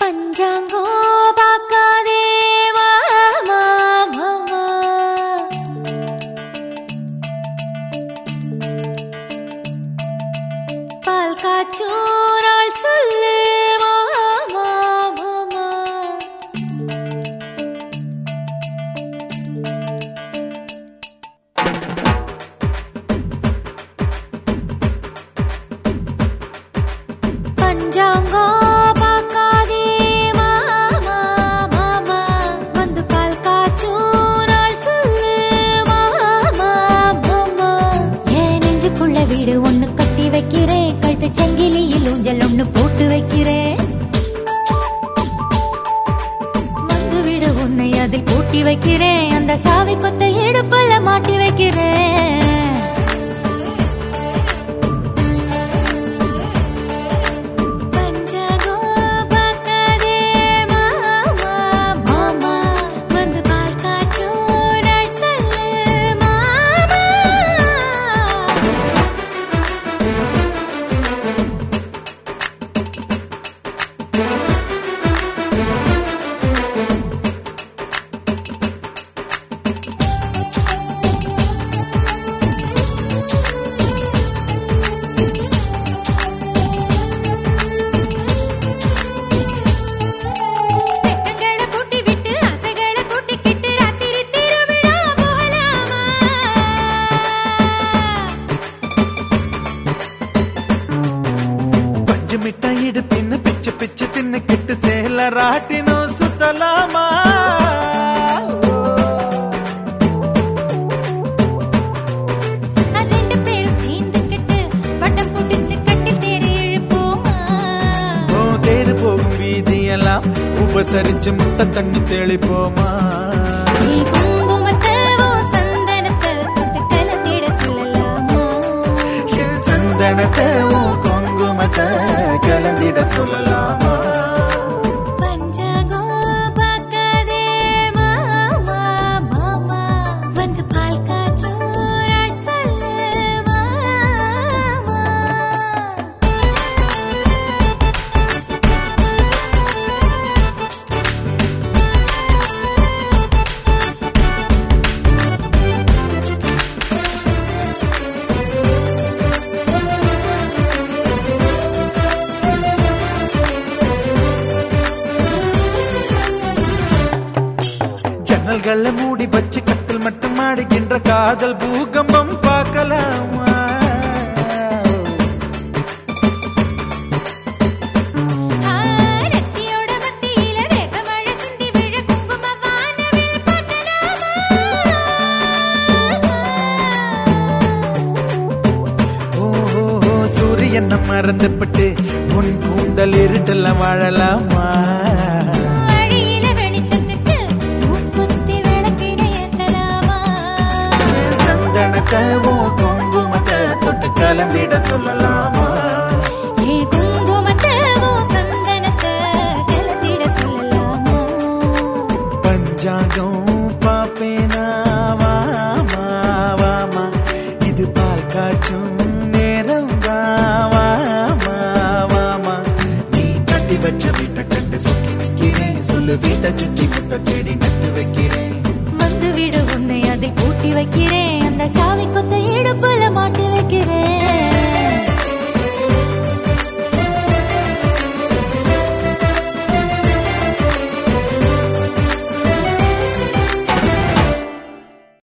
பஞ்சாங்கோ பார்க்காதே மாமா மாமா பால் காய்ச்சும் நாள் சொல்லு மாமா மாமா பஞ்சாங்கோ பார்க்காதே மாமா மாமா வந்து பால் காய்ச்சும் நாள் சொல்லு மாமா மாமா என் நெஞ்சுக்குள்ள வீடு ஒண்ணு கட்டி வைக்கிறேன் கழுத்து சங்கிலியில் ஊஞ்சல் ஒண்ணு போட்டு வைக்கிறேன் வந்து விடு உன்னை அதில் பூட்டி வைக்கிறேன் அந்த சாவி கொத்த இடுப்புல மாட்டி வைக்கிறேன் பஞ்சாங்கோ பார்க்காதே மாமா மாமா வந்து பால் காய்ச்சும் நாள் சொல்லு மாமா வெக்கங்களை பூட்டி விட்டு ஆசைகளை கூட்டிக்கிட்டு ராத்திரி திருவிழா போகலாமா பஞ்சு மிட்டாய் இடுப்பின்னு பிச்சு பிச்சு தின்னு கிட்டு சேல ராட்டினும் சுத்தலாமா ரெண்டு பேரும் சேர்ந்துக்கிட்டு வட்டம் போட்டுச்சு கட்டி தேடி இழுப்போமா ஓ தேரு போகும் வீதியெல்லாம் உபசரிச்சு முட்டை தண்ணி தெளிப்போமா நீ குங்குமத்தை உன் சந்தனத்தை தொட்டு கலந்திட சொல்லலாமா என் சந்தனத்தை உன் குங்குமத்தை கலந்திட சொல்லலாமா பஞ்சாங்கோ பார்க்காதே மாமா மாமா வந்து பால் காய்ச்சும் நாள் சொல்லு மாமா ஜன்னல்களை மூடி வச்சு கட்டில் மட்டும் ஆடுகின்ற காதல் பூகம்பம் பார்க்கலாமா நெத்தியோட மத்தியில வேகமழை சிந்தி விழ குங்கும வானவில் பார்க்கலாமா ஓ ஓ, ஓ, சூரியன் மறந்துப்பட்டு உன் கூந்தல் இருட்டெல்லாம் வாழலாமா வழியில வெளிச்சத்துக்கு மூக்குத்தி விளக்கிட ஏத்தலாமா என் சந்தனத்தை உன் குங்குமத்தை தொட்டு கலந்திட சொல்லலாமா ஏ குங்குமத்தை உன் சந்தனத்தை கலந்திட சொல்லலாமா பஞ்சாங்கம் பாப்பேனா வாமா வாமா இது பால் காய்ச்சும் நேரம் வாமா வாமா நீ கட்டி வச்ச வீட்டை கண்டு சுத்தி நிக்கிறேன் சொல்லு வீட்டை சுற்றி முத்த செடி நட்டு வைக்கிறேன் வந்து விடு உன்னை அதில் பூட்டி வைக்கிறேன் அந்த சாவி கொத்த இடுப்புல